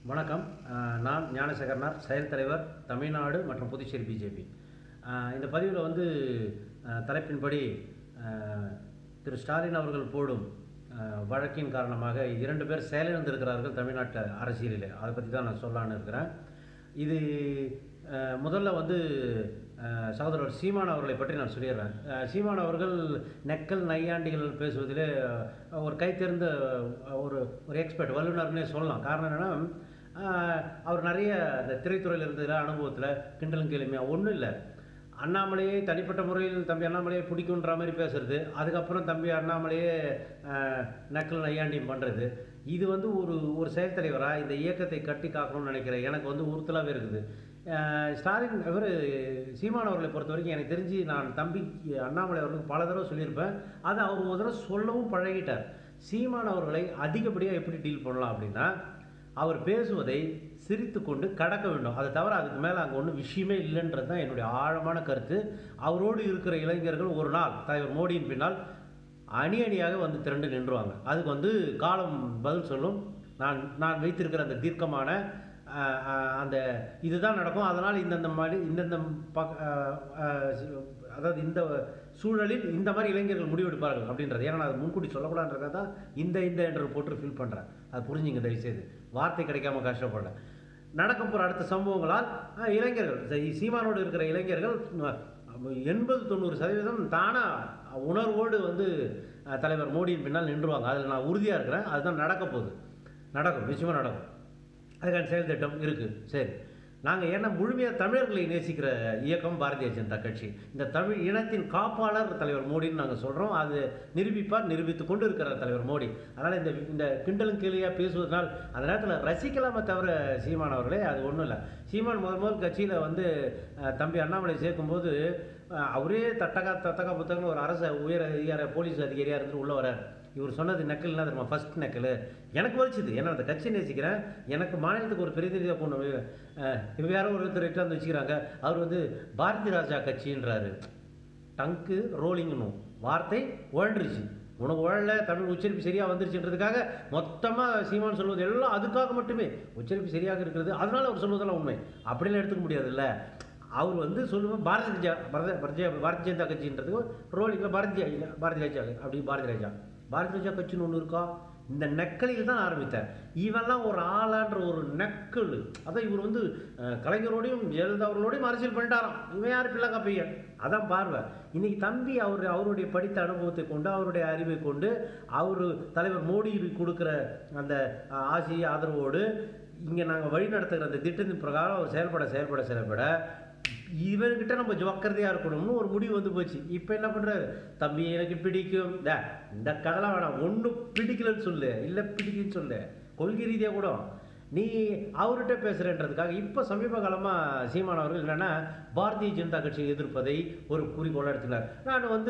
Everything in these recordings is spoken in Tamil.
வணக்கம் அஹ், நான் ஞானசேகரனார் செயல் தலைவர் தமிழ்நாடு மற்றும் புதுச்சேரி பிஜேபி இந்த பதிவில் வந்து அஹ், தலைப்பின்படி அஹ், திரு ஸ்டாலின் அவர்கள் போடும் அஹ், வழக்கின் காரணமாக இரண்டு பேர் செயலிழந்திருக்கிறார்கள் தமிழ்நாட்டு அரசியலில் அதை பற்றி தான் நான் சொல்லலான்னு இருக்கிறேன் இது அஹ், முதல்ல வந்து அஹ், சகோதரர் சீமான் அவர்களை பற்றி நான் சொல்லிடுறேன் அஹ், சீமான் அவர்கள் நெக்கல் நையாண்டிகள் பேசுவதிலே அஹ், ஒரு கைத்தேர்ந்த அஹ், ஒரு ஒரு எக்ஸ்பர்ட் வல்லுநர்னே சொல்லலாம் காரணம் என்னென்னா அவர் நிறைய இந்த திரைத்துறையில் இருந்ததில் அனுபவத்தில் கிண்டலும் கேளுமையாக ஒன்றும் இல்லை அண்ணாமலையே தனிப்பட்ட முறையில் தம்பி அண்ணாமலையை பிடிக்குன்ற மாதிரி பேசுறது அதுக்கப்புறம் தம்பி அண்ணாமலையே அஹ், நக்கல் நையாண்டியும் பண்ணுறது இது வந்து ஒரு ஒரு செயல் தலைவராக இந்த இயக்கத்தை கட்டி காக்கணும்னு நினைக்கிறேன் எனக்கு வந்து உறுத்தலாகவே இருக்குது அஹ், ஸ்டாலின் இவர் சீமான் அவர்களை பொறுத்த வரைக்கும் எனக்கு தெரிஞ்சு நான் தம்பி அண்ணாமலை அவர்களுக்கு பல தடவை சொல்லியிருப்பேன் அதை அவர் ஒரு தடவை சொல்லவும் பழகிட்டார் சீமான் அவர்களை அதிகப்படியாக எப்படி டீல் பண்ணலாம் அப்படின்னா அவர் பேசுவதை சிரித்து கொண்டு கடக்க வேண்டும் அதை தவிர அதுக்கு மேலே அங்கே ஒன்றும் விஷயமே இல்லைன்றது தான் என்னுடைய ஆழமான கருத்து அவரோடு இருக்கிற இளைஞர்கள் ஒரு நாள் தலைவர் மோடியின் பின்னால் அணி அணியாக வந்து திரண்டு நின்றுவாங்க அதுக்கு வந்து காலம் பதில் சொல்லும் நான் நான் வைத்திருக்கிற அந்த தீர்க்கமான அஹ், அஹ், அந்த இதுதான் நடக்கும் அதனால் இந்தந்த மாதிரி இந்தந்த பக் அஹ், அஹ், அதாவது இந்த சூழலில் இந்த மாதிரி இளைஞர்கள் முடிவெடுப்பார்கள் அப்படின்றது ஏன்னா நான் அது முன்கூட்டி சொல்லக்கூடாதுன்றதை தான் இந்த இந்த என்று போட்டு ஃபீல் பண்ணுறேன் அது புரிஞ்சுங்க தயவுசெய்து வார்த்தை கிடைக்காம கஷ்டப்படுறேன் நடக்க போகிற அடுத்த சம்பவங்களால் அஹ், இளைஞர்கள் சரி, சீமானோடு இருக்கிற இளைஞர்கள் அஹ், எண்பது தொண்ணூறு சதவீதம் தானாக உணர்வோடு வந்து அஹ், தலைவர் மோடியின் பின்னால் நின்றுவாங்க அதில் நான் உறுதியாக இருக்கிறேன் அதுதான் நடக்க போகுது நடக்கும் நிச்சயமாக நடக்கும் அதுக்கான செயல் திட்டம் இருக்குது சரி நாங்கள் ஏன்னா முழுமையாக தமிழர்களை நேசிக்கிற இயக்கம் பாரதிய ஜனதா கட்சி இந்த தமிழ் இனத்தின் காப்பாளர் தலைவர் மோடின்னு நாங்கள் சொல்கிறோம் அது நிரூபிப்பார் நிரூபித்து கொண்டு இருக்கிறார் தலைவர் மோடி அதனால் இந்த இந்த கிண்டலும் கேலியாக பேசுவதனால் அந்த நேரத்தில் ரசிக்கலாமே தவிர சீமான் அவர்களே அது ஒன்றும் இல்லை சீமான் முதல் முதல் கட்சியில் வந்து அஹ், தம்பி அண்ணாமலை சேர்க்கும்போது அஹ், அவரே தட்டகா தத்தகா புத்தகம்னு ஒரு அரசு உயர் அதிகார போலீஸ் அதிகாரியாக இருந்து உள்ளே வரார் இவர் சொன்னது நக்கல்னா தெரியுமா ஃபர்ஸ்ட் நக்கல் எனக்கு வலிச்சுது ஏன்னா அந்த கட்சி நேசிக்கிறேன் எனக்கு மாநிலத்துக்கு ஒரு பிரதிநிதியாக கொண்டு இப்போ யாரோ ஒருத்தர் இட்டு வந்து வச்சுக்கிறாங்க அவர் வந்து பாரதி ராஜா கட்சின்றாரு டங்கு ரோலிங்கணும் வார்த்தை உழண்டுருச்சு உனக்கு உழல தமிழ் உச்சரிப்பு சரியாக வந்துருச்சுன்றதுக்காக மொத்தமாக சீமான் சொல்வது எல்லாம் அதுக்காக மட்டுமே உச்சரிப்பு சரியாக இருக்கிறது அதனால அவர் சொல்வதெல்லாம் உண்மை அப்படிலாம் எடுத்துக்க முடியாதுல்ல அவர் வந்து சொல்லுவேன் பாரதிய ஜனதா பாரத பாரதிய பாரதிய ஜனதா கட்சின்றதுக்கு ரோலிங்கில் பாரதிய இல்ல, பாரதிய ராஜா அப்படி பாரதிய ராஜா பாரதிய ராஜா கட்சின்னு ஒன்று இருக்கா இந்த நெக்கலில் தான் ஆரம்பித்தார் இவெல்லாம் ஒரு ஆளான்ற ஒரு நெக்கல் அதான் இவர் வந்து அஹ், கலைஞரோடையும் ஜெயலலிதா அவர்களோடையும் அரசியல் பண்ணிட்டாராம் இவன் யார் பிள்ளைங்க பையன் அதான் பார்வை இன்னைக்கு தம்பி அவர் அவருடைய படித்த அனுபவத்தை கொண்டு அவருடைய அறிவை கொண்டு அவர் தலைவர் மோடி கொடுக்குற அந்த அஹ், ஆசி ஆதரவோடு இங்கே நாங்கள் வழி நடத்துகிற அந்த திட்டத்தின் பிரகாரம் அவர் செயல்பட செயல்பட செயல்பட இவர்கிட்ட நம்ம ஜோக்கிறதையாக இருக்கணும்னு ஒரு முடிவு வந்து போச்சு இப்போ என்ன பண்ணுறாரு தம்பி எனக்கு பிடிக்கும் டே, இந்த கதெல்லாம் வேணாம் ஒன்றும் பிடிக்கலன்னு சொல்லு இல்லை பிடிக்குன்னு சொல்லு கொள்கை ரீதியாக கூட நீ அவர்கிட்ட பேசுகிறன்றதுக்காக இப்போ சமீப காலமாக சீமான் அவர்கள் என்னென்னா பாரதிய ஜனதா கட்சியை எதிர்ப்பதை ஒரு குறிக்கோளாக எடுத்துக்கிறார் நான் வந்து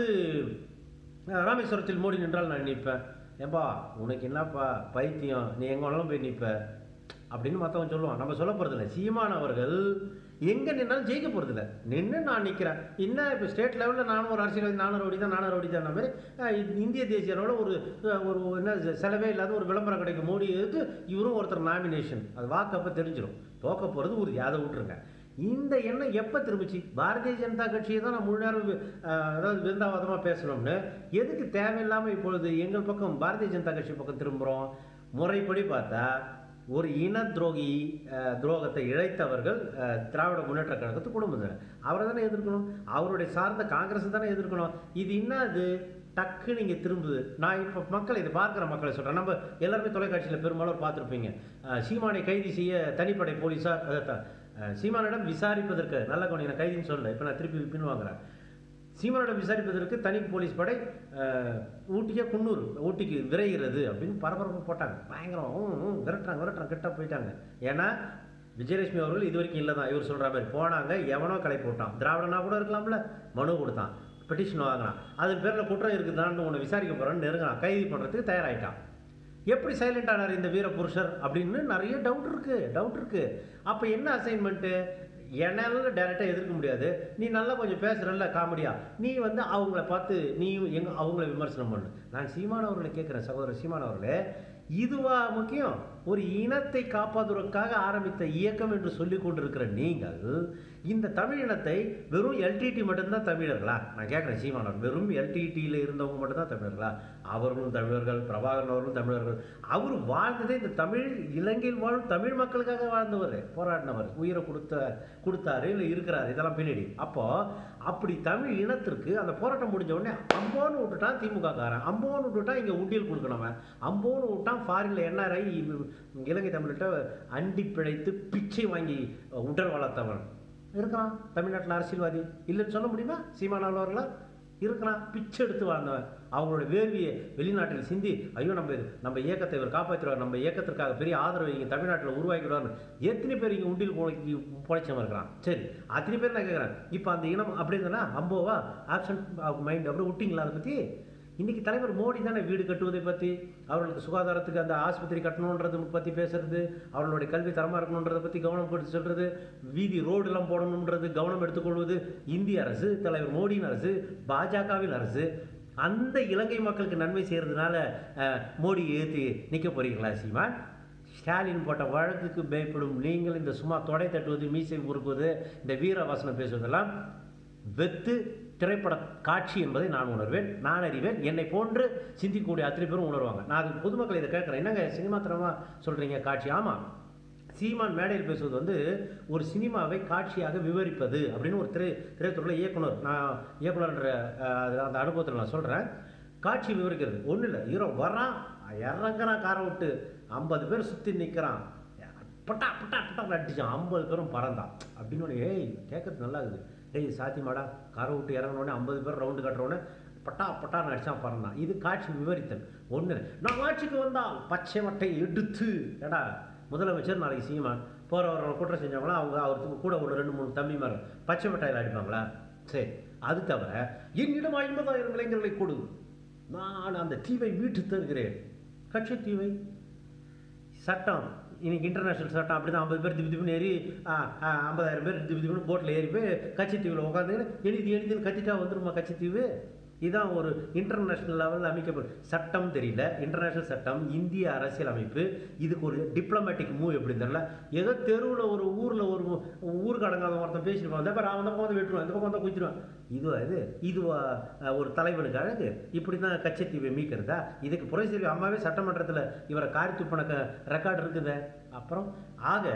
அஹ், ராமேஸ்வரத்தில் மோடி நின்றால் நான் நிற்பேன் ஏன்பா உனக்கு என்னப்பா பைத்தியம் நீ எங்கே வேணாலும் போய் நிற்ப அப்படின்னு மற்றவன் சொல்லுவான் நம்ம சொல்ல போகிறதில்ல சீமான் அவர்கள் எங்கே நின்னாலும் ஜெயிக்க போகிறதில்ல நின்று நான் நிற்கிறேன் என்ன இப்போ ஸ்டேட் லெவலில் நானும் ஒரு அரசியல்வாதி நானும் ரவுடி தான் நானும் ரவுடி தான் மாதிரி அஹ், இ- இந்திய தேசிய அளவில் ஒரு அஹ், ஒரு என்ன செலவே இல்லாத ஒரு விளம்பரம் கிடைக்கும் மோடி எதுக்கு இவரும் ஒருத்தர் நாமினேஷன் அது வாக்கப்போ தெரிஞ்சிடும் தோக்க போகிறது உறுதி அதை விட்டுருங்க இந்த எண்ணம் எப்போ திரும்பிச்சு பாரதிய ஜனதா கட்சியை தான் நான் முழு நேரம் வி- அஹ், அதாவது விருந்தாவாதமாக பேசணும்னு எதுக்கு தேவையில்லாமல் இப்பொழுது எங்கள் பக்கம் பாரதிய ஜனதா கட்சி பக்கம் திரும்புகிறோம் முறைப்படி பார்த்தா ஒரு இன துரோகி அஹ், துரோகத்தை இழைத்தவர்கள் அஹ், திராவிட முன்னேற்ற கழகத்து குடும்பத்தினர் அவரை தானே எதிர்க்கணும் அவருடைய சார்ந்த காங்கிரஸ் தானே எதிர்க்கணும் இது என்னது டக்கு நீங்கள் திரும்புது நான் இப்போ மக்கள் இதை பார்க்குற மக்களை சொல்கிறேன் நம்ம எல்லாருமே தொலைக்காட்சியில் பெரும்பாலும் பார்த்துருப்பீங்க அஹ், சீமானை கைது செய்ய தனிப்படை போலீஸார் அஹ், த- அஹ், சீமானிடம் விசாரிப்பதற்கு நல்ல கவனிங்க கைதின்னு சொல்லல இப்போ நான் திருப்பி பின் வாங்குறேன் சீமானிடம் விசாரிப்பதற்கு தனி போலீஸ் படை அஹ், ஊட்டியே குன்னூர் ஊட்டிக்கு விரைகிறது அப்படின்னு பரபரப்பு போட்டாங்க பயங்கரம் ம், ம், விரட்டுறாங்க விரட்டுறாங்க கிட்ட போயிட்டாங்க ஏன்னா விஜயலட்சுமி அவர்கள் இது வரைக்கும் இல்லை தான் இவர் சொல்கிற மாதிரி போனாங்க எவனோ கலை போட்டான் திராவிடனா கூட இருக்கலாம்ல மனு கொடுத்தான் பெட்டிஷன் வாங்கினான் அதன் பேரில் குற்றம் இருக்குதான்னு உன்னை விசாரிக்க போகிறேன்னு நெருங்கினான் கைது பண்ணுறதுக்கு தயாராகிட்டான் எப்படி சைலண்ட் ஆனார் இந்த வீர புருஷர் அப்படின்னு நிறைய டவுட் இருக்கு டவுட் இருக்கு அப்போ என்ன அசைன்மெண்ட்டு என்னால் டேரெக்டாக எதிர்க்க முடியாது நீ நல்லா கொஞ்சம் பேசுகிறல்ல காமெடியா நீ வந்து அவங்கள பார்த்து நீ எங்க அவங்கள விமர்சனம் பண்ணு நான் சீமான் அவர்களை கேட்குறேன் சகோதரர் சீமான் அவர்களே இதுவா முக்கியம் ஒரு இனத்தை காப்பாற்றுவதற்காக ஆரம்பித்த இயக்கம் என்று சொல்லிக் கொண்டிருக்கிற நீங்கள் இந்த தமிழ் இனத்தை வெறும் எல்டிடி மட்டும்தான் தமிழர்களா நான் கேட்குறேன் சீமானவர் வெறும் எல்டிடியில் இருந்தவங்க மட்டும்தான் தமிழர்களா அவர்களும் தமிழர்கள் பிரபாகரன் அவர்களும் தமிழர்கள் அவர் வாழ்ந்ததே இந்த தமிழ் இலங்கையில் வாழும் தமிழ் மக்களுக்காக வாழ்ந்தவர் போராடினவர் உயிரை கொடுத்த கொடுத்தாரு இல்லை இருக்கிறாரு இதெல்லாம் பின்னாடி அப்போ அப்படி தமிழ் இனத்திற்கு அந்த போராட்டம் முடிஞ்ச உடனே அம்போன்னு விட்டுட்டான் திமுக காரன் அம்போன்னு விட்டுட்டா இங்கே உண்டியல் கொடுக்கணும் அம்போன்னு விட்டான் ஃபாரின்ல என்ஆர்ஐ இலங்கை தமிழ்கிட்ட அண்டி பிழைத்து பிச்சை வாங்கி உடல் வளர்த்தவன் இருக்கிறான் தமிழ்நாட்டில் அரசியல்வாதி இல்லைன்னு சொல்ல முடியுமா சீமானவர்களா இருக்கிறான் பிச்சை எடுத்து வாழ்ந்தவன் அவங்களோட வேர்வியை வெளிநாட்டில் சிந்தி ஐயோ நம்ம இது- நம்ம இயக்கத்தை இவர் காப்பாற்றுவார் நம்ம இயக்கத்திற்காக பெரிய ஆதரவு இங்கே தமிழ்நாட்டில் உருவாக்கிடுவார்னு எத்தனை பேர் இங்கே உண்டில் பொழைக்கி பொழைச்சவன் இருக்கிறான் சரி அத்தனை பேர் நான் கேட்குறேன் இப்போ அந்த இனம் அப்படி இருந்தனா அம்போவா ஆப்சன்ட் ஆஃப் மைண்ட் அப்படி விட்டிங்களா அதை பற்றி இன்னைக்கு தலைவர் மோடி தானே வீடு கட்டுவதை பற்றி அவர்களுக்கு சுகாதாரத்துக்கு அந்த ஆஸ்பத்திரி கட்டணுன்றதை பற்றி பேசுறது அவர்களுடைய கல்வி தரமாக இருக்கணுன்றதை பற்றி கவனம் கொடுத்து சொல்கிறது வீதி ரோடெல்லாம் போடணுன்றது கவனம் எடுத்துக்கொள்வது இந்திய அரசு தலைவர் மோடியின் அரசு பாஜகவின் அரசு அந்த இலங்கை மக்களுக்கு நன்மை செய்கிறதுனால அஹ், மோடி ஏற்றி நிற்க போறீங்களா சீமான் ஸ்டாலின் போட்ட வழக்குக்கு பயப்படும் நீங்கள் இந்த சும்மா தொடை தட்டுவது மீசை முறுக்குவது இந்த வீரவாசனம் பேசுவதெல்லாம் வெத்து திரைப்பட காட்சி என்பதை நான் உணர்வேன் நான் அறிவேன் என்னை போன்று சிந்திக்கக்கூடிய அத்தனை பேரும் உணர்வாங்க நான் அது பொதுமக்களை இதை கேட்குறேன் என்னங்க சினிமா தரமாக சொல்கிறீங்க காட்சி ஆமாம் சீமான் மேடையில் பேசுவது வந்து ஒரு சினிமாவை காட்சியாக விவரிப்பது அப்படின்னு ஒரு திரை திரைத்துறையில் இயக்குனர் நான் இயக்குனர்ன்ற அஹ், அது அந்த அனுபவத்தில் நான் சொல்கிறேன் காட்சி விவரிக்கிறது ஒன்றும் இல்லை ஹீரோ வர்றான் இறங்குறான் காரை விட்டு ஐம்பது பேர் சுற்றி நிற்கிறான் பட்டா பட்டா பட்டா அடிச்சான் ஐம்பது பேரும் பறந்தான் அப்படின்னு உடனே, ஏய் கேட்கறது நல்லா இருக்குது ஏய் சாத்தியமாடா காரை விட்டு இறங்கினோடனே ஐம்பது பேர் ரவுண்டு கட்டுறோடனே பட்டா பட்டான்னு அடிச்சான் பறந்தான் இது காட்சி விவரித்தல் ஒன்று நான் ஆட்சிக்கு வந்தால் பச்சை மட்டை எடுத்து ஏடா முதலமைச்சர் நாளைக்கு சீமான் போகிறவரை குற்றம் செஞ்சவங்களாம் அவங்க அவருக்கு கூட ஒரு ரெண்டு மூணு தம்பிமார் பச்சை மட்டையில் அடிப்பாங்களா சரி அது தவிர என்னிடம் ஐம்பதாயிரம் இளைஞர்களை கொடு நான் அந்த தீவை மீட்டு தருகிறேன் கட்சி தீவை சட்டம் இன்னைக்கு இன்டர்நேஷனல் சட்டம் அப்படி தான் ஐம்பது பேர் திபி திபுன்னு ஏறி ஆ, ஆ, ஐம்பதாயிரம் பேர் திபி திபுன்னு போட்டில் ஏறி போய் கட்சித்தீவில் உட்காந்து எழுதி எழுதின்னு கத்திட்டா வந்துருமா கட்சித்தீவு இதான் ஒரு இன்டர்நேஷனல் லெவலில் அமைக்கப்படும் சட்டம் தெரியல இன்டர்நேஷனல் சட்டம் இந்திய அரசியல் அமைப்பு இதுக்கு ஒரு டிப்ளமேட்டிக் மூவ் எப்படி தெரியல ஏதோ தெருவில் ஒரு ஊரில் ஒரு ஊருக்கு அடங்காத ஒருத்தன் பேசிட்டு போவான் இந்த அவன் பக்கம் வந்து வெட்டுருவான் இந்த பக்கம் வந்து குச்சிடுவான் இதுவா இது இதுவா அஹ், ஒரு தலைவனுக்கு அழகு இப்படி தான் கச்சத்தீவை மீட்கிறதா இதுக்கு புரட்சித்தலைவி அம்மாவே சட்டமன்றத்தில் இவரை காரி துப்பின ரெக்கார்டு இருக்குதே அப்புறம் ஆக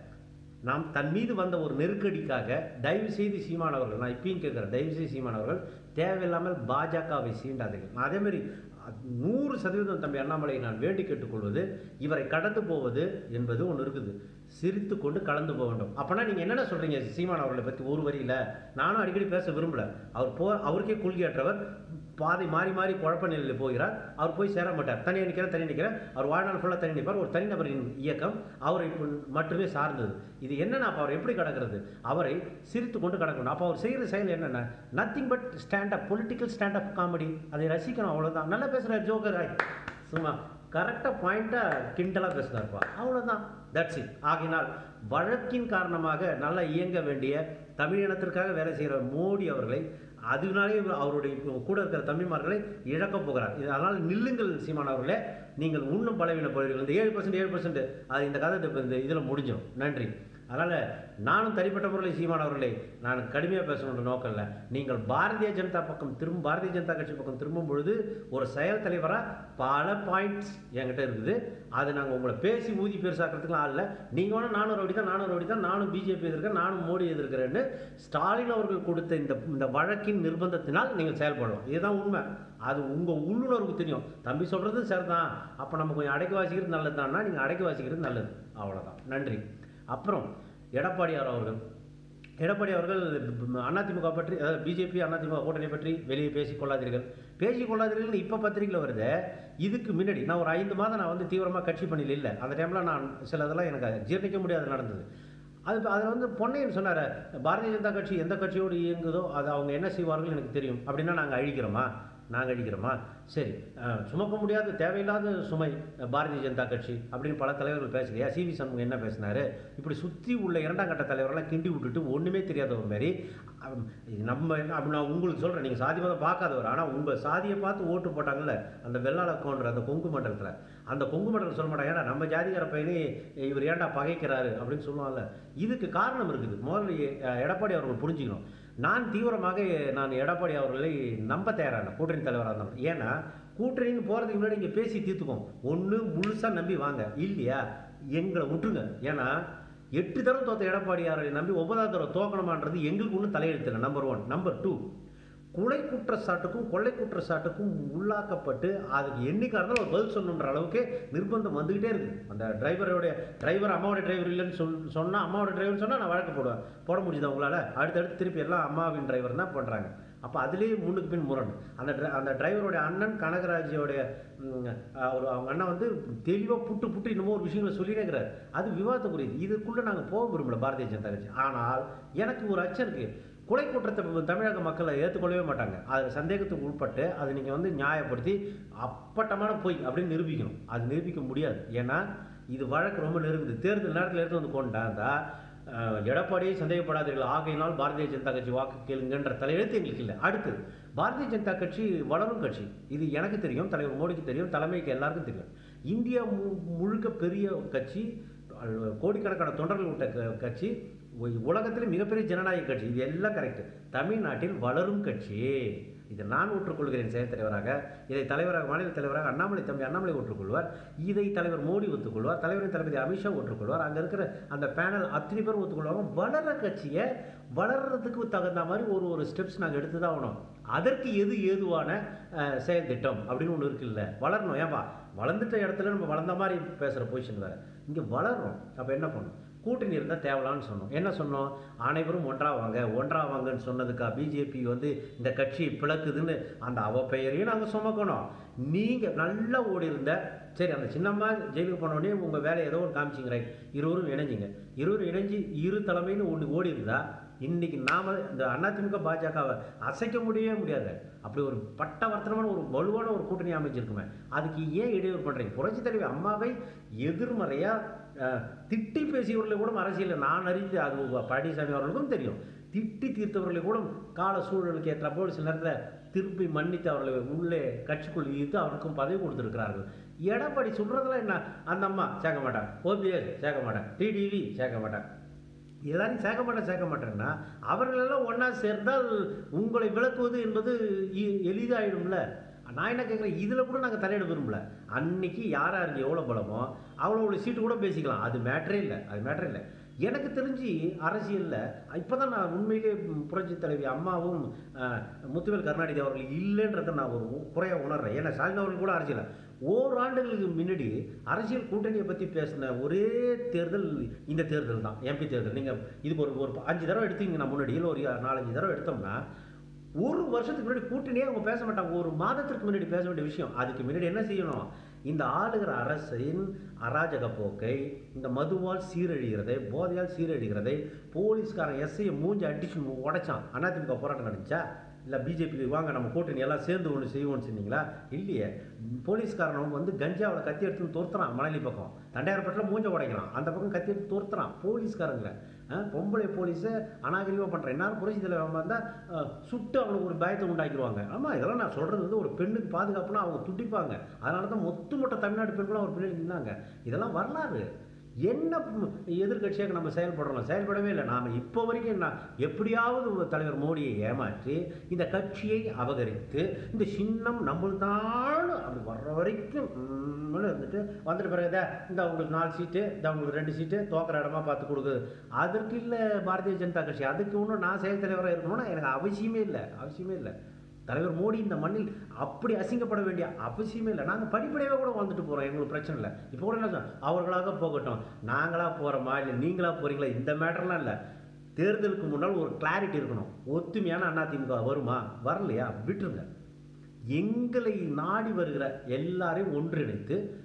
நாம் தன் மீது வந்த ஒரு நெருக்கடிக்காக தயவு செய்து சீமானவர்கள் நான் இப்பயும் கேட்குறேன் தயவு செய்து சீமானவர்கள் தேவையில்லாமல் பாஜகவை சீண்டாதீர்கள் நான் அதே மாதிரி அஹ், நூறு சதவீதம் தம்பி அண்ணாமலையை நான் வேண்டி கேட்டுக்கொள்வது இவரை கடந்து போவது என்பது ஒன்று இருக்குது சிரித்து கொண்டு கலந்து போக வேண்டும் அப்போனா நீங்கள் என்னென்ன சொல்கிறீங்க சீமான் அவர்களை பற்றி ஒரு வரியில் நானும் அடிக்கடி பேச விரும்பல அவர் போ அவருக்கே கொள்கையற்றவர் பாதை மாறி மாறி குழப்ப நிலையில் போகிறார் அவர் போய் சேர மாட்டார் தனியாக நிற்கிறார் தனி நிற்கிறார் அவர் வாழ்நாள் ஃபுல்லாக தனி நிற்பார் ஒரு தனிநபரின் இயக்கம் அவரை இப்போ மட்டுமே சார்ந்தது இது என்னென்ன அப்போ அவர் எப்படி கடக்கிறது அவரை சிரித்து கொண்டு கடக்கணும் அப்போ அவர் செய்கிற செயல் என்னென்ன nothing but stand up political stand up comedy அதை ரசிக்கணும் அவ்வளோதான் நல்லா பேசுகிறார் ஜோக்கர் ஆய் சும்மா கரெக்டாக பாயிண்ட்டாக கிண்டலாக பேசுகிறாருப்பா அவ்வளோதான் தட்ஸ் இட் ஆகினால் வழக்கின் காரணமாக நல்லா இயங்க வேண்டிய தமிழினத்திற்காக வேலை செய்கிற மோடி அவர்களை அதனாலே இவர் அவருடைய கூட இருக்கிற தம்பிமார்களை இழக்கப் போகிறார் இது அதனால் நில்லுங்கள் சீமான் அவர்களே நீங்கள் இன்னும் பலவீனப்படுவீர்கள் இந்த ஏழு பர்சன்ட் ஏழு பர்சன்ட் அது இந்த கதை இப்ப இந்த இதில் முடிஞ்சிடும் நன்றி அதனால் நானும் தனிப்பட்ட முறையில் சீமான் அவர்களை நான் கடுமையாக பேசணுன்ற நோக்கம் இல்லை நீங்கள் பாரதிய ஜனதா பக்கம் திரும்ப பாரதிய ஜனதா கட்சி பக்கம் திரும்பும் பொழுது ஒரு செயல் தலைவராக பல பாயிண்ட்ஸ் என்கிட்ட இருக்குது அது நாங்கள் உங்களை பேசி ஊதி பெருசாக்கிறதுக்குலாம் ஆள் இல்லை நீங்கள் வேணால் நானும் ரவுடி தான் நானும் ரவுடி தான் நானும் பிஜேபி எதிர்க்கிறேன் நானும் மோடி எதிர்க்கிறேன்னு ஸ்டாலின் அவர்கள் கொடுத்த இந்த இந்த வழக்கின் நிர்பந்தத்தினால் நீங்கள் செயல்படலாம் இதுதான் உண்மை அது உங்கள் உள்ளுணர்வுக்கு தெரியும் தம்பி சொல்கிறது சரிதான் அப்போ நம்ம கொஞ்சம் அடக்கி வாசிக்கிறது நல்லது தான்னா நீங்கள் அடக்கி வாசிக்கிறது நல்லது அவ்வளோதான் நன்றி அப்புறம் எடப்பாடியார் அவர்கள் எடப்பாடி அவர்கள் அதிமுக பற்றி அதாவது பிஜேபி அதிமுக கூட்டணி பற்றி வெளியே பேசிக் கொள்ளாதீர்கள் பேசிக் கொள்ளாதீர்கள்னு இப்போ பத்திரிக்கையில் வருது இதுக்கு முன்னாடி நான் ஒரு ஐந்து மாதம் நான் வந்து தீவிரமாக கட்சி பணியில் இல்லை அந்த டைமில் நான் சில இதெல்லாம் எனக்கு ஜீர்ணிக்க முடியாது நடந்தது அது அதில் வந்து பொன்னையன் சொன்னார் பாரதிய ஜனதா கட்சி எந்த கட்சியோடு இயங்குதோ அது அவங்க என்ன செய்வார்கள் எனக்கு தெரியும் அப்படின்னா நாங்கள் அழிக்கிறோமா நாங்கள் அழிக்கிறோமா சரி அஹ், சுமக்க முடியாத தேவையில்லாத சுமை அஹ், பாரதிய ஜனதா கட்சி அப்படின்னு பல தலைவர்கள் பேசலையா சி வி சண்முகம் என்ன பேசினாரு இப்படி சுற்றி உள்ள இரண்டாம் கட்ட தலைவரெல்லாம் கிண்டி விட்டுட்டு ஒன்றுமே தெரியாதவர் மாதிரி அவன் நம்ம என்ன அப்படி நான் உங்களுக்கு சொல்கிறேன் நீங்கள் சாதி மதம் பார்க்காதவர் ஆனால் உங்கள் சாதியை பார்த்து ஓட்டு போட்டாங்கல்ல அந்த வெள்ளாள கோன்ற அந்த கொங்கு மண்டலத்தில் அந்த கொங்கு மண்டலம் சொல்ல மாட்டாங்க ஏன்னா நம்ம ஜாதிகார பையனே இவர் ஏன்டா பகைக்கிறாரு அப்படின்னு சொல்லுவாங்கல்ல இதுக்கு காரணம் இருக்குது முதல்ல எ- எடப்பாடி அவர்கள் புரிஞ்சுக்கணும் நான் தீவிரமாக நான் எடப்பாடி அவர்களை நம்ப தயாரான கூட்டணி தலைவராக இருந்தாலும் ஏன்னா கூட்டணின்னு போகிறதுக்கு முன்னாடி இங்கே பேசி தீர்த்துக்கோம் ஒன்று முழுசாக நம்பி வாங்க இல்லையா எங்களை விட்டுருங்க ஏன்னா எட்டு தரம் தோத்த எடப்பாடியாரை நம்பி ஒன்பதாவது தடவை தோக்கணுமான்றது எங்களுக்கு ஒன்றும் தலையெழுத்து இல்லை நம்பர் ஒன் நம்பர் டூ கொலை குற்றச்சாட்டுக்கும் கொள்ளை குற்றச்சாட்டுக்கும் உள்ளாக்கப்பட்டு அதுக்கு என்னைக்கா இருந்தாலும் ஒரு பதில் சொல்லணுன்ற அளவுக்கு நிர்பந்தம் வந்துக்கிட்டே இருக்குது அந்த டிரைவரோடைய டிரைவர் அம்மாவோட டிரைவர் இல்லைன்னு சொல் சொன்னால் அம்மாவோட டிரைவர்னு சொன்னால் நான் வழக்கு போடுவேன் போட முடியுதா உங்களால் அடுத்தடுத்து திருப்பி எல்லாம் அம்மாவின் டிரைவர் தான் பண்ணுறாங்க அப்போ அதுலேயே முன்னுக்கு பின் முரண் அந்த dri- அந்த டிரைவருடைய அண்ணன் கனகராஜோடைய ம், ஒரு அவங்க அண்ணன் வந்து தெளிவாக புட்டு புட்டு இன்னமும் ஒரு விஷயங்களை சொல்லிட்டே இருக்கிறார் அது விவாதத்துக்குரியது இதுக்குள்ளே நாங்கள் போக விரும்பல பாரதிய ஜனதா கட்சி ஆனால் எனக்கு ஒரு அச்சம் இருக்குது கொலை குற்றத்தை தமிழக மக்களை ஏற்றுக்கொள்ளவே மாட்டாங்க அது சந்தேகத்துக்கு உட்பட்டு அதை நீங்கள் வந்து நியாயப்படுத்தி அப்பட்டமான பொய் அப்படின்னு நிரூபிக்கணும் அது நிரூபிக்க முடியாது ஏன்னா இது வழக்கு ரொம்ப நெருங்குது தேர்தல் நேரத்தில் எடுத்து வந்து கொண்டாந்தா அஹ், எடப்பாடியை சந்தேகப்படாதீர்கள் ஆகையினால் பாரதிய ஜனதா கட்சி வாக்கு கேளுங்கன்ற தலையெழுத்து எங்களுக்கு இல்லை அடுத்தது பாரதிய ஜனதா கட்சி வளரும் கட்சி இது எனக்கு தெரியும் தலைவர் மோடிக்கு தெரியும் தலைமைக்கு எல்லாருக்கும் தெரியும் இந்தியா மு- முழுக்க பெரிய கட்சி அஹ், கோடிக்கணக்கான தொண்டர்கள் விட்ட க- கட்சி உ- உலகத்திலே மிகப்பெரிய ஜனநாயக கட்சி இது எல்லாம் கரெக்ட் தமிழ்நாட்டில் வளரும் கட்சி இதை நான் ஒற்றுக்கொள்கிறேன் செயல் தலைவராக இதை தலைவராக மாநில தலைவராக அண்ணாமலை தம்பி அண்ணாமலை ஒற்றுக்கொள்வார் இதை தலைவர் மோடி ஒத்துக்கொள்வார் தலைவரின் தளபதி அமித்ஷா ஒற்றுக்கொள்வார் அங்கே இருக்கிற அந்த பேனல் அத்தனை பேர் ஒத்துக்கொள்வாங்க வளர கட்சியை வளர்றதுக்கு தகுந்த மாதிரி ஒரு ஒரு ஸ்டெப்ஸ் நாங்கள் எடுத்து தான் ஆகணும் அதற்கு எது ஏதுவான அஹ், செயல் திட்டம் அப்படின்னு ஒன்று இருக்குல்ல வளரணும் ஏன்பா வளர்ந்துட்ட இடத்துல நம்ம வளர்ந்த மாதிரி பேசுகிற பொசிஷன் வேறு இங்கே வளர்றோம் அப்போ என்ன பண்ணணும் கூட்டணி இருந்தால் தேவலான்னு சொன்னோம் என்ன சொன்னோம் அனைவரும் ஒன்றா வாங்க ஒன்றா வாங்கன்னு சொன்னதுக்கா பிஜேபி வந்து இந்த கட்சி பிளக்குதுன்னு அந்த அவ பெயரையும் நாங்கள் சுமக்கணும் நீங்கள் நல்லா ஓடி இருந்த சரி அந்த சின்னம்மா ஜெயிலுக்கு போன உடனே உங்கள் வேலையை ஏதோ ஒரு காமிச்சிங்க ரைட் இருவரும் இணைஞ்சிங்க இருவரும் இணைஞ்சு இரு தலைமைன்னு ஒன்று ஓடி இருந்தா இன்னைக்கு நாம இந்த அதிமுக பாஜகவை அசைக்க முடியவே முடியாது அப்படி ஒரு பட்டவர்த்தனமான ஒரு வலுவான ஒரு கூட்டணி அமைச்சிருக்குமே அதுக்கு ஏன் இடையூறு பண்ணுறீங்க புரட்சி தலைவி அம்மாவை எதிர்மறையாக திட்டி பேசியவர்களை கூட அரசியலில் நான் அறிந்து அது பழனிசாமி அவர்களுக்கும் தெரியும் திட்டி தீர்த்தவர்களை கூட கால சூழலுக்கு ஏற்ற போல் சில நேரத்தில் திருப்பி மன்னித்து அவர்களை உள்ளே கட்சிக்குள் ஈர்த்து அவருக்கும் பதவி கொடுத்துருக்கிறார்கள் எடப்பாடி சொல்கிறதெல்லாம் என்ன அந்த அம்மா சேர்க்க மாட்டான் ஓபிஎஸ் சேர்க்க மாட்டேன் டிடிவி சேர்க்க மாட்டேன் எல்லாரையும் சேர்க்க மாட்டேன் சேர்க்க மாட்டேன்னா அவர்களெல்லாம் ஒன்றா சேர்ந்தால் உங்களை விளக்குவது என்பது இ- எளிதாயிடும்ல நான் என்ன கேட்குறேன் இதில் கூட நாங்கள் தலையிட விரும்பல அன்னைக்கு யார் யாருக்கு எவ்வளோ பலமோ அவ்வளோ சீட்டு கூட பேசிக்கலாம் அது மேட்டரே இல்லை அது மேட்டரே இல்லை எனக்கு தெரிஞ்சு அரசியலில் இப்போ தான் நான் உண்மையிலே புரட்சி தலைவி அம்மாவும் அஹ், முத்துவேல் கருணாநிதி அவர்கள் இல்லைன்றதை நான் ஒரு குறையாக உணர்றேன் ஏன்னா ஸ்டாலின் அவர்கள் கூட அரசியல் ஓராண்டுகளுக்கு முன்னாடி அரசியல் கூட்டணியை பற்றி பேசின ஒரே தேர்தல் இந்த தேர்தல் தான் எம்பி தேர்தல் நீங்கள் இதுக்கு ஒரு ஒரு அஞ்சு தடவை எடுத்தீங்கன்னா முன்னாடி இல்லை ஒரு நாலஞ்சு தடவை எடுத்தோம்னா ஒரு வருஷத்துக்கு முன்னாடி கூட்டணியே அவங்க பேச மாட்டாங்க ஒரு மாதத்திற்கு முன்னாடி பேச வேண்டிய விஷயம் அதுக்கு முன்னாடி என்ன செய்யணும் இந்த ஆளுகிற அரசின் அராஜக போக்கை இந்த மதுவால் சீரழிகிறதை போதையால் சீரழிகிறதை போலீஸ்காரன் எஸ்ஐயை மூஞ்சி அடிச்சு உடைச்சான் அதிமுக போராட்டம் நடந்துச்சா இல்லை பிஜேபி வாங்க நம்ம கூட்டணி எல்லாம் சேர்ந்து ஒன்று செய்வோம்னு சொன்னீங்களா இல்லையே போலீஸ்காரன் வந்து கஞ்சாவில் கத்தி எடுத்து துரத்துறான் மணலி பக்கம் தண்டையார்பட்டில் மூஞ்ச உடைக்கிறான் அந்த பக்கம் கத்தி எடுத்து துரத்துறான் போலீஸ்காரங்களை அஹ், பொம்பளை போலீஸை அநாகரிகமாக பண்ணுறேன் என்ன புரட்சி தலைவர் வந்தால் சுட்டு அவனுக்கு ஒரு பயத்தை உண்டாக்கிடுவாங்க ஆமாம் இதெல்லாம் நான் சொல்கிறது வந்து ஒரு பெண்ணுக்கு பாதுகாப்புனா அவங்க துடிப்பாங்க அதனால தான் ஒத்துமொட்ட தமிழ்நாடு பெண்களும் ஒரு பின்னாடி நின்னாங்க இதெல்லாம் வரலாறு என்ன எதிர்கட்சியாக நம்ம செயல்படுறோம் செயல்படவே இல்லை நாம் இப்போ வரைக்கும் என்ன எப்படியாவது ஒரு தலைவர் மோடியை ஏமாற்றி இந்த கட்சியை அபகரித்து இந்த சின்னம் நம்மள்தான் அப்படி வர்ற வரைக்கும் உம்முன்னு இருந்துட்டு வந்துட்டு பிறகு "இதா, இந்த உங்களுக்கு நாலு சீட்டு இந்த உங்களுக்கு ரெண்டு சீட்டு தோக்கிற இடமா பார்த்து கொடுக்குது அதற்கு இல்லை பாரதிய ஜனதா கட்சி அதுக்கு ஒன்றும் நான் செயல் தலைவராக இருக்கணும்னா எனக்கு அவசியமே இல்லை அவசியமே இல்லை தலைவர் மோடி இந்த மண்ணில் அப்படி அசிங்கப்பட வேண்டிய அவசியமே இல்லை நாங்கள் படிப்படியாக கூட வாழ்ந்துட்டு போகிறோம் எங்களுக்கு பிரச்சனை இல்லை இப்போ கூட என்ன சொல்றோம், அவர்களாக போகட்டும் நாங்களாக போகிறோமா இல்லை நீங்களாக போகிறீங்களா இந்த மேட்டர்லாம் இல்லை தேர்தலுக்கு முன்னால் ஒரு கிளாரிட்டி இருக்கணும் ஒத்துமையான அதிமுக வருமா வரலையா விட்டுருங்க எங்களை நாடி வருகிற எல்லாரையும் ஒன்றிணைத்து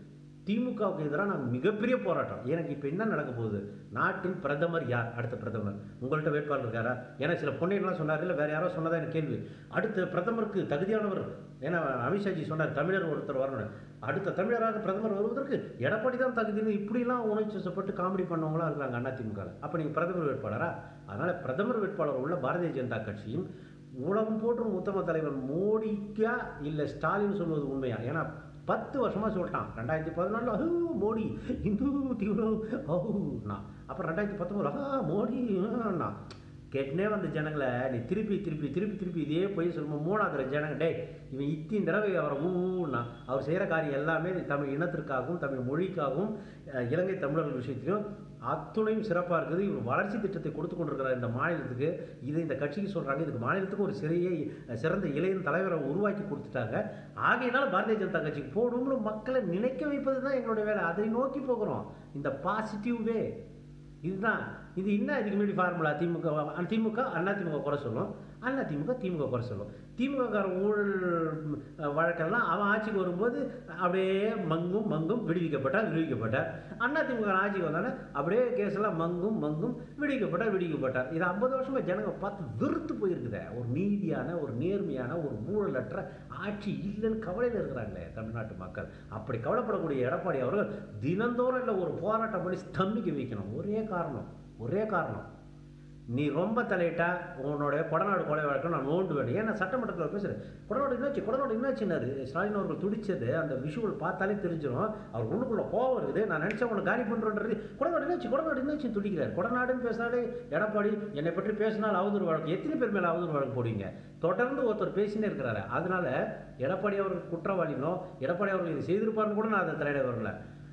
திமுகவுக்கு எதிராக நான் மிகப்பெரிய போராட்டம் எனக்கு இப்போ என்ன நடக்க போகுது நாட்டின் பிரதமர் யார் அடுத்த பிரதமர் உங்கள்கிட்ட வேட்பாளர் இருக்காரா ஏன்னா சில பொண்ணைகள்லாம் சொன்னார் இல்லை வேறு யாரோ சொன்னதா எனக்கு கேள்வி அடுத்த பிரதமருக்கு தகுதியானவர் ஏன்னா அமித்ஷாஜி சொன்னார் தமிழர் ஒருத்தர் வரணும் அடுத்த தமிழராக பிரதமர் வருவதற்கு எடப்பாடி தான் தகுதின்னு இப்படிலாம் உணர்ச்சி வசப்பட்டு காமெடி பண்ணவங்களாம் இருக்கிறாங்க அண்ணா திமுக அப்போ நீங்கள் பிரதமர் வேட்பாளரா அதனால் பிரதமர் வேட்பாளர் உள்ள பாரதிய ஜனதா கட்சியும் உலகம் போற்றும் உத்தம தலைவர் மோடிக்கா இல்லை ஸ்டாலின் சொல்வது உண்மையா ஏன்னா பத்து வருஷமாக சொல்லிட்டான் ரெண்டாயிரத்தி பதினாலில் அஹூ மோடி இந்து தீவிரம் அஹூண்ணா அப்புறம் ரெண்டாயிரத்தி பத்தொம்பது ஆஹா மோடி ஆண்ணா கேட்டுனே வந்த ஜனங்களை நீ திருப்பி திருப்பி திருப்பி திருப்பி இதே போய் சொல்லும்போது மூணாவது ஜனங்க டேய் இவன் இத்தின் தடவை அவரை ஊன்னா அவர் செய்கிற காரியம் எல்லாமே தமிழ் இனத்திற்காகவும் தமிழ் மொழிக்காகவும் அஹ், இலங்கை தமிழர்கள் விஷயத்திலும் அத்துணையும் சிறப்பாக இருக்குது இவர் வளர்ச்சி திட்டத்தை கொடுத்து கொண்டிருக்கிறார் இந்த மாநிலத்துக்கு இது இந்த கட்சிக்கு சொல்கிறாங்க இதுக்கு மாநிலத்துக்கு ஒரு சிறையை சிறந்த இளைய தலைவரை உருவாக்கி கொடுத்துட்டாங்க ஆகையினால பாரதிய ஜனதா கட்சிக்கு போடும்னு மக்களை நினைக்க வைப்பது தான் எங்களுடைய வேலை அதை நோக்கி போகிறோம் இந்த பாசிட்டிவ் வே இதுதான் இது என்ன இதுக்கு முன்னாடி ஃபார்முலா திமுக அ- திமுக அண்ணா திமுக குறை சொல்லும் அண்ணா திமுக திமுக குறை சொல்லும் திமுக ஊழல் ம், வழக்கெல்லாம் அவன் ஆட்சிக்கு வரும்போது அப்படியே மங்கும் மங்கும் விடுவிக்கப்பட்டார் விடுவிக்கப்பட்டார் அண்ணா திமுக ஆட்சிக்கு வந்தானே அப்படியே கேஸெல்லாம் மங்கும் மங்கும் விடுவிக்கப்பட்டார் விடுவிக்கப்பட்டார் இது ஐம்பது வருஷமா ஜனங்க பார்த்து வெறுத்து போயிருக்குதே ஒரு நீதியான ஒரு நேர்மையான ஒரு ஊழலற்ற ஆட்சி இல்லைன்னு கவலையில் இருக்கிறாங்களே தமிழ்நாட்டு மக்கள் அப்படி கவலைப்படக்கூடிய எடப்பாடி அவர்கள் தினந்தோறும் இல்லை ஒரு போராட்டம் பண்ணி ஸ்தம்பிக்க வைக்கணும் ஒரே காரணம் ஒரே காரணம் நீ ரொம்ப தலையிட்டா உன்னோட கொடநாடு கொலை வழக்கம் நான் நோண்டு வேணும் ஏன்னா சட்டமன்றத்தில் பேசுகிறேன் கொடநாடு என்னாச்சு கொடநாடு என்னாச்சுன்னாரு ஸ்டாலின் அவர்கள் துடிச்சது அந்த விஷுவல் பார்த்தாலே தெரிஞ்சிடும் அவர் உள்ளுக்குள்ள கோவம் இருக்குது நான் நினச்சேன் உன்னை காலி பண்ணுறோன்றது கொடநாடு என்னாச்சு கொடநாடு என்னாச்சு துடிக்கிறார் கொடநாடுன்னு பேசினாலே எடப்பாடி என்னை பற்றி பேசினால் அவதூறு வழக்கு எத்தனை பேர் மேலே அவதூறு வழக்கு போடுவீங்க தொடர்ந்து ஒருத்தர் பேசினே இருக்கிறாரு அதனால எடப்பாடி அவர்கள் குற்றவாளினோ எடப்பாடி அவர்கள் இது செய்திருப்பாருன்னு கூட நான் அதை தலையிட வரல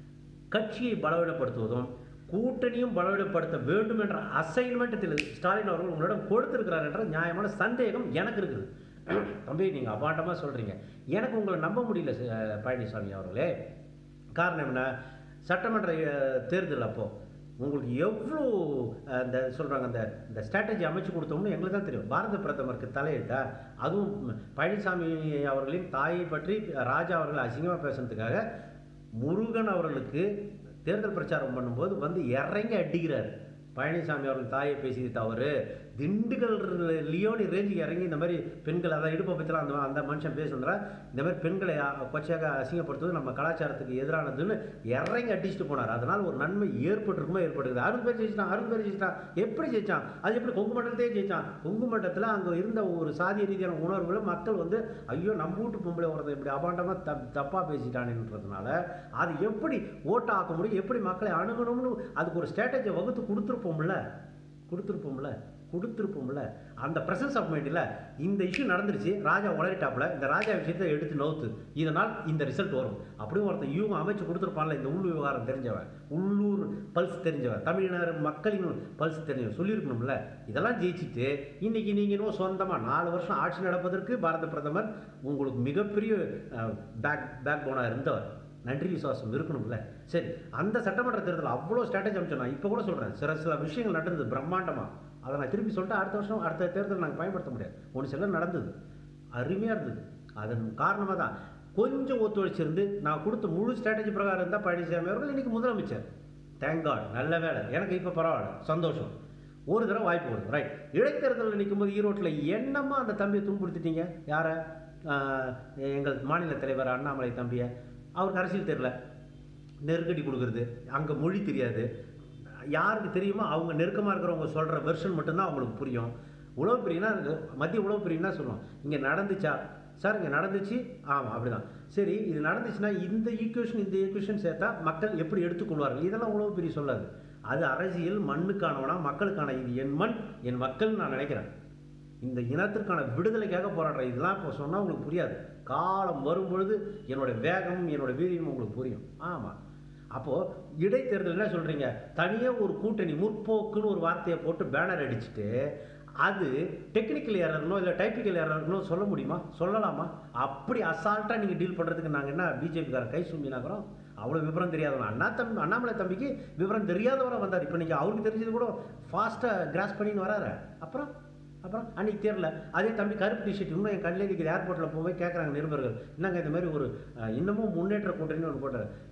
கட்சியை பலவீனப்படுத்துவதும் கூட்டணியும் பலவீனப்படுத்த வேண்டும் என்ற அசைன்மெண்ட் திரு ஸ்டாலின் அவர்கள் உங்களிடம் கொடுத்திருக்கிறார் என்ற நியாயமான சந்தேகம் எனக்கு இருக்குது தம்பி நீங்கள் அபாண்டமாக சொல்கிறீங்க எனக்கு உங்களை நம்ப முடியல ச- பழனிசாமி அவர்களே காரணம் என்ன சட்டமன்ற அஹ், தேர்தல் அப்போ உங்களுக்கு எவ்வளோ அஹ், இந்த சொல்கிறாங்க அந்த இந்த ஸ்ட்ராட்டஜி அமைச்சு கொடுத்தோம்னு எங்களுக்கு தான் தெரியும் பாரத பிரதமருக்கு தலையிட்டா அதுவும் பழனிசாமி அவர்களின் தாயை பற்றி ராஜா அவர்கள் அசிங்கமாக பேசுனதுக்காக முருகன் அவர்களுக்கு தேர்தல் பிரச்சாரம் பண்ணும்போது வந்து இறங்கி அடிக்கிறார் பழனிசாமி அவர்கள் தாயை பேசியது தவறு திண்டுக்கல் லியோனி ரேஞ்சுக்கு இறங்கி இந்த மாதிரி பெண்கள் அதான் இடுப்பை பற்றிலாம் அந்த அந்த மனுஷன் பேசுகிறா இந்த மாதிரி பெண்களை அ- கொச்சையாக அசிங்கப்படுத்துவது நம்ம கலாச்சாரத்துக்கு எதிரானதுன்னு இறங்கி அடிச்சுட்டு போனார் அதனால் ஒரு நன்மை ஏற்பட்டிருக்குமோ ஏற்பட்டுருக்குது அருண் பேர் ஜெயிச்சிட்டான் அருண் பேர் ஜெயிச்சிட்டான் எப்படி ஜெயிச்சான் அது எப்படி கொங்கு மண்டலத்தையே ஜெயிச்சான் கொங்கு மண்டலத்தில் அங்கே இருந்த ஒரு சாதிய ரீதியான உணர்வுகளை மக்கள் வந்து ஐயோ நம்ம வீட்டு பொம்பளை ஒருத்தன் இப்படி அபாண்டமாக தப் தப்பாக பேசிட்டானுன்றதுனால அது எப்படி ஓட்ட ஆக்க முடியும் எப்படி மக்களை அணுகணும்னு அதுக்கு ஒரு ஸ்ட்ராட்டஜியை வகுத்து கொடுத்துருப்போம்ல கொடுத்துருப்போம்ல கொடுத்துருப்போம்ல அந்த பிரசன்ஸ் ஆஃப் மைண்டில் இந்த இஷ்யூ நடந்துருச்சு ராஜா உளறிட்டாப்புல இந்த ராஜா விஷயத்தை எடுத்து நவுத்து இதனால் இந்த ரிசல்ட் வரும் அப்படியும் ஒருத்தன் இவங்க அமைச்சு கொடுத்துருப்பான்ல இந்த உள்ளூர் விவகாரம் தெரிஞ்சவன் உள்ளூர் பல்ஸ் தெரிஞ்சவன் தமிழினர் மக்களின் பல்ஸ் தெரிஞ்சவன் சொல்லியிருக்கணும்ல இதெல்லாம் ஜெயிச்சுட்டு இன்னைக்கு நீங்கள் இன்னும் சொந்தமாக நாலு வருஷம் ஆட்சி நடப்பதற்கு பாரத பிரதமர் உங்களுக்கு மிகப்பெரிய பேக் பேக் போனாக இருந்தவர் நன்றி விசுவாசம் இருக்கணும்ல சரி அந்த சட்டமன்ற தேர்தல் அவ்வளோ ஸ்ட்ராட்டஜி அமைச்சோம் நான் இப்போ கூட சொல்கிறேன் சில சில விஷயங்கள் நடந்தது பிரம்மாண்டமாக அதை நான் திருப்பி சொல்லிட்டு அடுத்த வருஷம் அடுத்த தேர்தல் நாங்கள் பயன்படுத்த முடியாது ஒன்று சில நடந்தது அருமையாக இருந்தது அதன் காரணமாக தான் கொஞ்சம் ஒத்துழைச்சிருந்து நான் கொடுத்த முழு ஸ்ட்ராட்டஜி பிரகாரம் இருந்தால் பழனிசாமி அவர்கள் இன்றைக்கி முதலமைச்சர் தேங்க் காட் நல்ல வேலை எனக்கு இப்போ பரவாயில்ல சந்தோஷம் ஒரு தடவை வாய்ப்பு கொடுக்கும் ரைட் இடைத்தேர்தலில் நிற்கும்போது ஈரோட்டில் என்னம்மா அந்த தம்பியை துன்புறுத்திட்டீங்க யாரை ஆஹ், எங்கள் மாநில தலைவர் அண்ணாமலை தம்பியை அவருக்கு அரசியல் தெரியல நெருக்கடி கொடுக்குறது அங்கே மொழி தெரியாது யாருக்கு தெரியுமோ அவங்க நெருக்கமாக இருக்கிறவங்க சொல்கிற வெர்ஷன் மட்டும்தான் அவங்களுக்கு புரியும் உளவு பிரிவுனா மத்திய உளவு பிரிவுனா சொல்லுவோம் இங்கே நடந்துச்சா சார் இங்கே நடந்துச்சு ஆமாம் அப்படிதான் சரி இது நடந்துச்சுன்னா இந்த ஈக்குவேஷன் இந்த ஈக்குவேஷன் சேர்த்தா மக்கள் எப்படி எடுத்துக்கொள்வார்கள் இதெல்லாம் உளவு பிரிவு சொல்லாது அது அரசியல் மண்ணுக்கானவனா மக்களுக்கான இது என் மண் என் மக்கள் நான் நினைக்கிறேன் இந்த இனத்திற்கான விடுதலைக்காக போராடுறேன் இதெல்லாம் இப்போ சொன்னால் உங்களுக்கு புரியாது காலம் வரும்பொழுது என்னோட வேகம் என்னோட வீரியம் உங்களுக்கு புரியும் ஆமாம் அப்போது இடைத்தேர்தல் என்ன சொல்கிறீங்க தனியாக ஒரு கூட்டணி முற்போக்குன்னு ஒரு வார்த்தையை போட்டு பேனர் அடிச்சுட்டு அது டெக்னிக்கல் ஏரர்னோ இல்லை டைப்பிக்கல் ஏரர்னோ சொல்ல முடியுமா சொல்லலாமா அப்படி அசால்ட்டாக நீங்கள் டீல் பண்ணுறதுக்கு நாங்கள் என்ன பிஜேபிக்காரன் கை சும்பினாக்கிறோம் அவ்வளோ விவரம் தெரியாதவன் அண்ணா தம்பி அண்ணாமலை தம்பிக்கு விவரம் தெரியாதவராக வந்தார் இப்போ நீங்கள் அவருக்கு தெரிஞ்சது கூட ஃபாஸ்ட்டாக கிராஸ் பண்ணின்னு வராரு அப்புறம் அப்புறம் அன்னைக்கு தெரியல அதே தம்பி கருப்பு டிஷர்ட் இன்னும் என் கண்ணில் இருக்கிற ஏர்போர்ட்டில் போய் கேட்குறாங்க நிருபர்கள் என்னங்க இந்த மாதிரி ஒரு அஹ், இன்னமும் முன்னேற்ற கூட்டணின்னு ஒன்று போட்டார்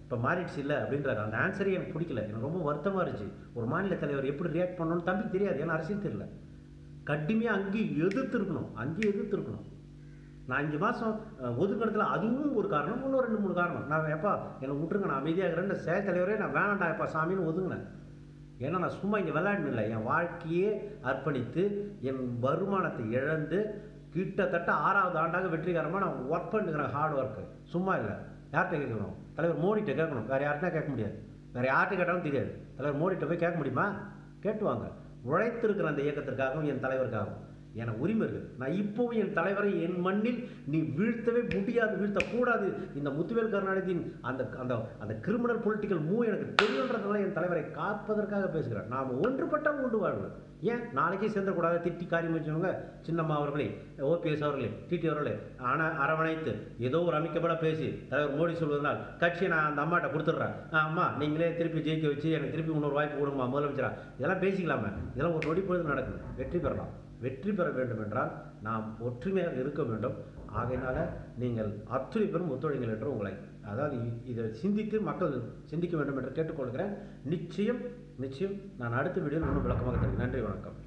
இப்போ மாறிடுச்சு இல்லை அப்படின்றாரு அந்த ஆன்சரே எனக்கு பிடிக்கல எனக்கு ரொம்ப வருத்தமாக இருந்துச்சு ஒரு மாநில தலைவர் எப்படி ரியாக்ட் பண்ணணும்னு தம்பிக்கு தெரியாது ஏன்னா அரசியல் தெரியல கடுமையாக அங்கேயும் எதிர்த்து இருக்கணும் அங்கேயும் எதிர்த்து இருக்கணும் நான் அஞ்சு மாதம் ஒதுக்கினதுல அதுவும் ஒரு காரணம் இன்னும் ரெண்டு மூணு காரணம் நான் எப்பா என்னை விட்டுருங்க நான் அமைதியாக இருக்கிறேன் செயல் தலைவரே நான் வேணாண்டா எப்பா சாமின்னு ஒதுங்கினேன் ஏன்னா நான் சும்மா இங்கே விளையாடணும் இல்லை என் வாழ்க்கையே அர்ப்பணித்து என் வருமானத்தை இழந்து கிட்டத்தட்ட ஆறாவது ஆண்டாக வெற்றிகரமாக நான் ஒர்க் பண்ணுறேன் ஹார்ட் ஒர்க்கு சும்மா இல்லை யார்கிட்ட கேட்கணும் தலைவர் மோடிகிட்ட கேட்கணும் வேறு யார்கிட்ட கேட்க முடியாது வேறு யார்கிட்ட கேட்டாலும் தெரியாது தலைவர் மோடிகிட்ட போய் கேட்க முடியுமா கேட்டுவாங்க உழைத்திருக்கிற அந்த இயக்கத்திற்காகவும் என் தலைவருக்காகவும் எனக்கு உரிமை இருக்குது நான் இப்போவும் என் தலைவரை என் மண்ணில் நீ வீழ்த்தவே முடியாது வீழ்த்தக்கூடாது இந்த முத்துவேல் கருணாநிதியின் அந்த அந்த அந்த கிரிமினல் பொலிட்டிக்கல் மூவ் எனக்கு தெரியுன்றதுனால என் தலைவரை காப்பதற்காக பேசுகிறேன் நாம் ஒன்றுபட்டால் உண்டு வாழ்வோம் ஏன் நாளைக்கே சேர்ந்துடக்கூடாது திட்டி காரியம் வச்சவங்க சின்னம்மா அவர்களே ஓபிஎஸ் அவர்களே டிடி அவர்களே ஆனால் அரவணைத்து ஏதோ ஒரு அமைக்கப்பட பேசி தலைவர் மோடி சொல்வதனால் கட்சியை நான் அந்த அம்மாட்ட கொடுத்துட்றேன் ஆ, அம்மா நீங்களே திருப்பி ஜெயிக்க வச்சு எனக்கு திருப்பி இன்னொரு வாய்ப்பு கொடுங்கம்மா முதலமைச்சரா இதெல்லாம் பேசிக்கலாமே இதெல்லாம் ஒரு நொடி பொழுது நடக்குது வெற்றி பெறலாம் வெற்றி பெற வேண்டும் என்றால் நாம் ஒற்றுமையாக இருக்க வேண்டும் ஆகையினால நீங்கள் அத்துணை பெரும் ஒத்துழைங்கள் என்று உங்களை அதாவது இ- இதை சிந்தித்து மக்கள் சிந்திக்க வேண்டும் என்று கேட்டுக்கொள்கிறேன் நிச்சயம் நிச்சயம் நான் அடுத்த வீடியோவில் இன்னும் விளக்கமாக தருகிறேன் நன்றி வணக்கம்